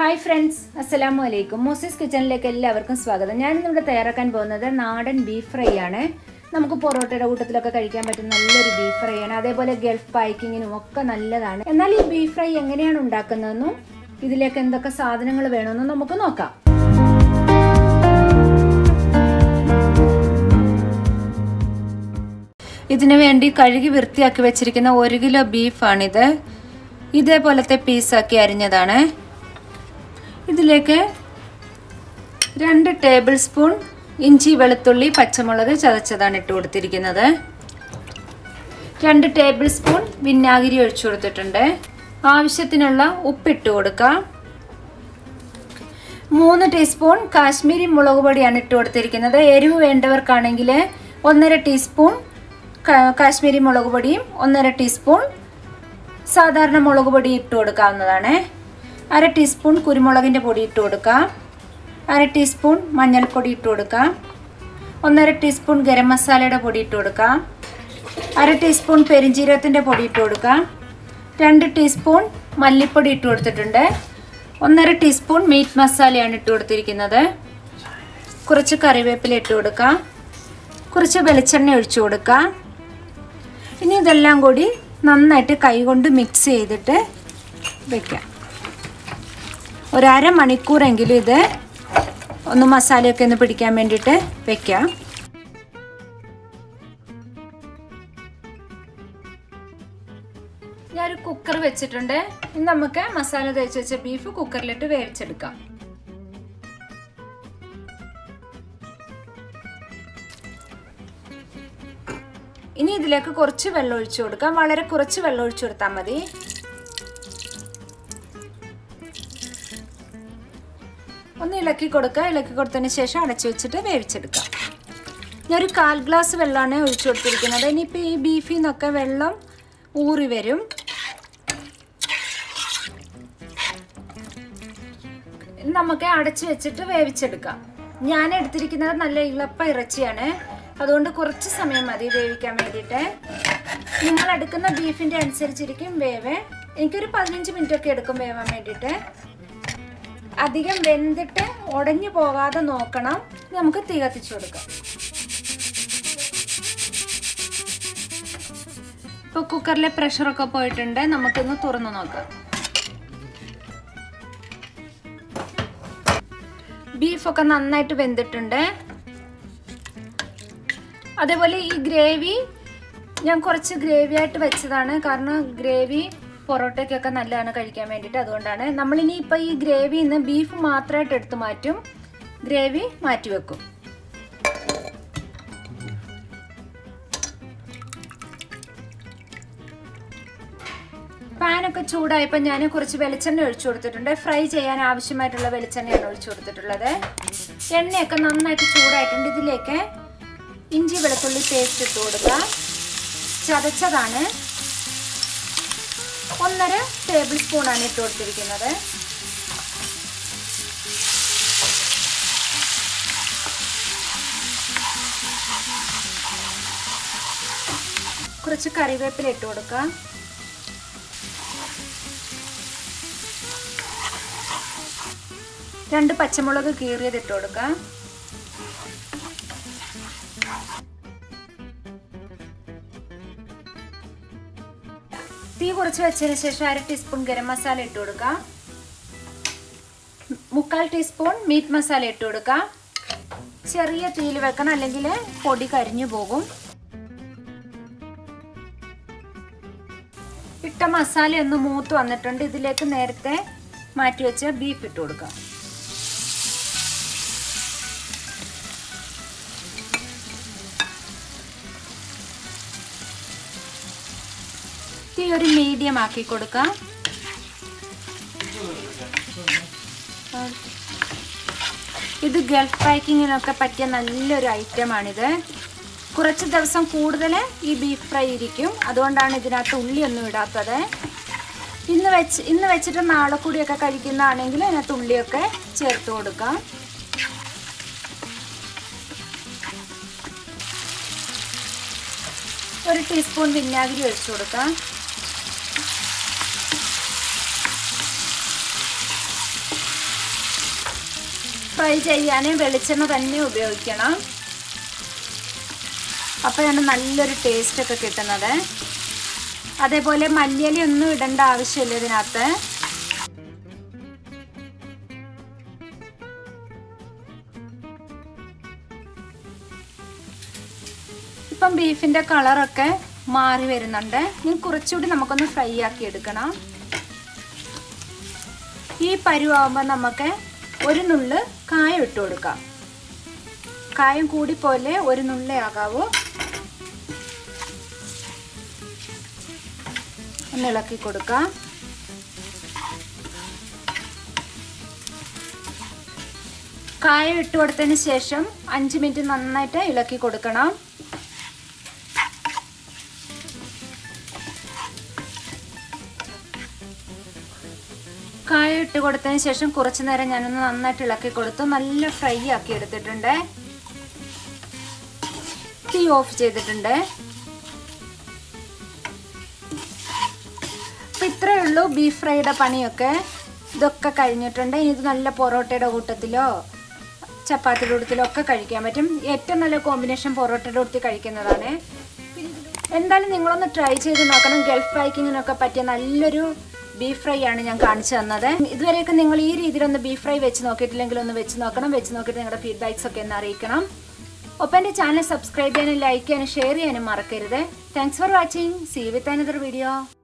hi friends അസ്സലാമു അലൈക്കും മോസിസ് കിച്ചണിലേക്ക് എല്ലാവർക്കും സ്വാഗതം ഞാൻ ഇവിടെ തയ്യാറാക്കാൻ പോകുന്നത് നാടൻ ബീഫ് ഫ്രൈ ആണ് നമുക്ക് പൊറോട്ടയുടെ കൂട്ടത്തിലൊക്കെ കഴിക്കാൻ പറ്റുന്ന നല്ലൊരു ബീഫ് ഫ്രൈ ആണ് അതേപോലെ ഗൾഫ് പാക്കിങ്ങിനും ഒക്കെ നല്ലതാണ് എന്നാൽ ഈ ബീഫ് ഫ്രൈ എങ്ങനെയാണ് ഉണ്ടാക്കുന്നതെന്നും ഇതിലേക്ക് എന്തൊക്കെ സാധനങ്ങൾ വേണമെന്നും നമുക്ക് നോക്കാം ഇതിനു വേണ്ടി കഴുകി വൃത്തിയാക്കി വെച്ചിരിക്കുന്ന ഒരു കിലോ ബീഫാണിത് ഇതേപോലത്തെ പീസാക്കി അരിഞ്ഞതാണ് ഇതിലേക്ക് രണ്ട് ടേബിൾ സ്പൂൺ ഇഞ്ചി വെളുത്തുള്ളി പച്ചമുളക് ചതച്ചതാണ് ഇട്ട് കൊടുത്തിരിക്കുന്നത് രണ്ട് ടേബിൾ സ്പൂൺ വിനാഗിരി ഒഴിച്ചു കൊടുത്തിട്ടുണ്ട് ആവശ്യത്തിനുള്ള ഉപ്പിട്ട് കൊടുക്കാം മൂന്ന് ടീസ്പൂൺ കാശ്മീരി മുളക് പൊടിയാണ് ഇട്ട് കൊടുത്തിരിക്കുന്നത് എരിവ് വേണ്ടവർക്കാണെങ്കിൽ ഒന്നര ടീസ്പൂൺ കാശ്മീരി മുളക് പൊടിയും ഒന്നര ടീസ്പൂൺ സാധാരണ മുളക് പൊടി ഇട്ട് കൊടുക്കാവുന്നതാണ് അര ടീസ്പൂൺ കുരുമുളകിൻ്റെ പൊടി ഇട്ട് കൊടുക്കാം അര ടീസ്പൂൺ മഞ്ഞൾപ്പൊടി ഇട്ട് കൊടുക്കാം ഒന്നര ടീസ്പൂൺ ഗരം മസാലയുടെ പൊടി ഇട്ട് കൊടുക്കാം അര ടീസ്പൂൺ പെരിഞ്ജീരകത്തിൻ്റെ പൊടി ഇട്ട് കൊടുക്കാം രണ്ട് ടീസ്പൂൺ മല്ലിപ്പൊടി ഇട്ട് കൊടുത്തിട്ടുണ്ട് ഒന്നര ടീസ്പൂൺ മീറ്റ് മസാലയാണ് ഇട്ട് കൊടുത്തിരിക്കുന്നത് കുറച്ച് കറിവേപ്പില ഇട്ട് കൊടുക്കാം കുറച്ച് വെളിച്ചെണ്ണ ഒഴിച്ചു കൊടുക്കാം ഇനി ഇതെല്ലാം കൂടി നന്നായിട്ട് കൈകൊണ്ട് മിക്സ് ചെയ്തിട്ട് വെക്കാം ഒരു അര മണിക്കൂറെങ്കിലും ഇത് ഒന്ന് മസാലയൊക്കെ ഒന്ന് പിടിക്കാൻ വേണ്ടിയിട്ട് വെക്കാം ഞാനൊരു കുക്കർ വെച്ചിട്ടുണ്ട് ഇനി നമുക്ക് മസാല തേച്ച് വെച്ച ബീഫ് കുക്കറിലിട്ട് വേവിച്ചെടുക്കാം ഇനി ഇതിലേക്ക് കുറച്ച് വെള്ളം ഒഴിച്ചു കൊടുക്കാം വളരെ കുറച്ച് വെള്ളം ഒഴിച്ചു കൊടുത്താൽ മതി ഒന്ന് ഇളക്കി കൊടുക്കുക ഇളക്കി കൊടുത്തതിന് ശേഷം അടച്ചു വെച്ചിട്ട് വേവിച്ചെടുക്കാം ഞാനൊരു കാൽ ഗ്ലാസ് വെള്ളമാണ് ഒഴിച്ചു കൊടുത്തിരിക്കുന്നത് ഇനിയിപ്പോൾ ഈ ബീഫിൽ നിന്നൊക്കെ വെള്ളം ഊറി വരും നമുക്ക് അടച്ചു വെച്ചിട്ട് വേവിച്ചെടുക്കാം ഞാൻ എടുത്തിരിക്കുന്നത് നല്ല ഇളപ്പ ഇറച്ചിയാണ് അതുകൊണ്ട് കുറച്ച് സമയം മതി വേവിക്കാൻ വേണ്ടിയിട്ട് നിങ്ങൾ എടുക്കുന്ന ബീഫിൻ്റെ അനുസരിച്ചിരിക്കും വേവ് എനിക്കൊരു പതിനഞ്ച് മിനിറ്റ് ഒക്കെ എടുക്കും വേവാൻ വേണ്ടിയിട്ട് അധികം വെന്തിട്ട് ഉടഞ്ഞു പോകാതെ നോക്കണം നമുക്ക് തീ കത്തിച്ചു കൊടുക്കാം ഇപ്പോൾ കുക്കറിലെ പ്രഷറൊക്കെ പോയിട്ടുണ്ട് നമുക്കൊന്ന് തുറന്നു നോക്കാം ബീഫൊക്കെ നന്നായിട്ട് വെന്തിട്ടുണ്ട് അതേപോലെ ഈ ഗ്രേവി ഞാൻ കുറച്ച് ഗ്രേവി ആയിട്ട് വെച്ചതാണ് കാരണം ഗ്രേവി പൊറോട്ടയ്ക്കൊക്കെ നല്ലതാണ് കഴിക്കാൻ വേണ്ടിയിട്ട് അതുകൊണ്ടാണ് നമ്മളിനി ഇപ്പോൾ ഈ ഗ്രേവി നിന്ന് ബീഫ് മാത്രമായിട്ട് എടുത്ത് മാറ്റും ഗ്രേവി മാറ്റി വെക്കും പാനൊക്കെ ചൂടായപ്പോൾ ഞാൻ കുറച്ച് വെളിച്ചെണ്ണ ഒഴിച്ചു കൊടുത്തിട്ടുണ്ട് ഫ്രൈ ചെയ്യാൻ ആവശ്യമായിട്ടുള്ള വെളിച്ചെണ്ണയാണ് ഒഴിച്ചു കൊടുത്തിട്ടുള്ളത് എണ്ണയൊക്കെ നന്നായിട്ട് ചൂടായിട്ടുണ്ട് ഇതിലേക്ക് ഇഞ്ചി വെളുത്തുള്ളി പേസ്റ്റ് ഇട്ട് കൊടുക്കുക ചതച്ചതാണ് ഒന്നര ടേബിൾ സ്പൂണാണ് ഇട്ട് കൊടുത്തിരിക്കുന്നത് കുറച്ച് കറിവേപ്പില ഇട്ട് കൊടുക്കാം രണ്ട് പച്ചമുളക് കീറിയത് ഇട്ട് കൊടുക്കാം തീ കുറച്ച് വെച്ചതിന് ശേഷം അര ടീസ്പൂൺ ഗരം മസാല ഇട്ട് കൊടുക്കാം മുക്കാൽ ടീസ്പൂൺ മീറ്റ് മസാല ഇട്ട് കൊടുക്കാം ചെറിയ തീയിൽ വെക്കണം അല്ലെങ്കിൽ പൊടി കരിഞ്ഞു പോകും ഇട്ട മസാല ഒന്ന് മൂത്ത് വന്നിട്ടുണ്ട് ഇതിലേക്ക് നേരത്തെ മാറ്റി വെച്ച ബീഫ് ഇട്ട് കൊടുക്കാം തീ ഒരു മീഡിയം ആക്കി കൊടുക്കാം ഇത് ഗൾഫ് പാക്കിങ്ങിനൊക്കെ പറ്റിയ നല്ലൊരു ഐറ്റമാണിത് കുറച്ച് ദിവസം കൂടുതൽ ഈ ബീഫ് ഫ്രൈ ഇരിക്കും അതുകൊണ്ടാണ് ഇതിനകത്ത് ഉള്ളിയൊന്നും ഇടാത്തത് ഇന്ന് വെച്ച് ഇന്ന് വെച്ചിട്ട് നാളെ കൂടിയൊക്കെ കഴിക്കുന്നതാണെങ്കിൽ അതിനകത്ത് ഉള്ളിയൊക്കെ ചേർത്ത് കൊടുക്കാം ഒരു ടീസ്പൂൺ വിനാഗിരി ഒഴിച്ചു കൊടുക്കാം ഫ്രൈ ചെയ്യാൻ വെളിച്ചെണ്ണ തന്നെ ഉപയോഗിക്കണം അപ്പോഴാണ് നല്ലൊരു ടേസ്റ്റ് ഒക്കെ കിട്ടുന്നത് അതേപോലെ മല്ലിയില ഒന്നും ഇടേണ്ട ആവശ്യമില്ല ഇതിനകത്ത് ഇപ്പം ബീഫിൻ്റെ കളറൊക്കെ മാറി വരുന്നുണ്ട് ഇനി കുറച്ചുകൂടി നമുക്കൊന്ന് ഫ്രൈ ആക്കി എടുക്കണം ഈ പരുവാകുമ്പോൾ നമുക്ക് ഒരു നുള്ള് കായം ഇട്ട് കൊടുക്കാം കായം കൂടിപ്പോലെ ഒരു നുള്ളേ ആകാവൂ ഒന്ന് ഇളക്കി കൊടുക്കാം കായം ഇട്ട് കൊടുത്തതിന് ശേഷം അഞ്ച് മിനിറ്റ് നന്നായിട്ട് ഇളക്കി കൊടുക്കണം കായ ഇട്ട് കൊടുത്തതിന് ശേഷം കുറച്ച് നേരം ഞാനൊന്ന് നന്നായിട്ട് ഇളക്കി കൊടുത്തു നല്ല ഫ്രൈ ആക്കി എടുത്തിട്ടുണ്ട് തീ ഓഫ് ചെയ്തിട്ടുണ്ട് അപ്പം ഇത്രയേ ഉള്ളൂ ബീഫ് ഫ്രൈയുടെ പണിയൊക്കെ ഇതൊക്കെ കഴിഞ്ഞിട്ടുണ്ട് ഇനി ഇത് നല്ല പൊറോട്ടയുടെ കൂട്ടത്തിലോ ചപ്പാത്തിയുടെ കൂട്ടത്തിലോ ഒക്കെ കഴിക്കാൻ പറ്റും ഏറ്റവും നല്ല കോമ്പിനേഷൻ പൊറോട്ടയുടെ കൂട്ടത്തിൽ കഴിക്കുന്നതാണ് എന്തായാലും നിങ്ങളൊന്ന് ട്രൈ ചെയ്ത് നോക്കണം ഗൾഫ് ബൈക്കിങ്ങിനൊക്കെ പറ്റിയ നല്ലൊരു ബീഫ് ഫ്രൈ ആണ് ഞാൻ കാണിച്ചു തന്നത് ഇതുവരെയൊക്കെ നിങ്ങൾ ഈ രീതിയിലൊന്ന് ബീഫ് ഫ്രൈ വെച്ച് നോക്കിയിട്ടില്ലെങ്കിൽ ഒന്ന് വെച്ച് നോക്കണം വെച്ച് നോക്കിയിട്ട് നിങ്ങളുടെ ഫീഡ്ബാക്സ് ഒക്കെ ഒന്ന് അറിയിക്കണം ഒപ്പം എൻ്റെ ചാനൽ സബ്സ്ക്രൈബ് ചെയ്യാനും ലൈക്ക് ചെയ്യാനും ഷെയർ ചെയ്യാനും മറക്കരുത് thanks for watching see with another video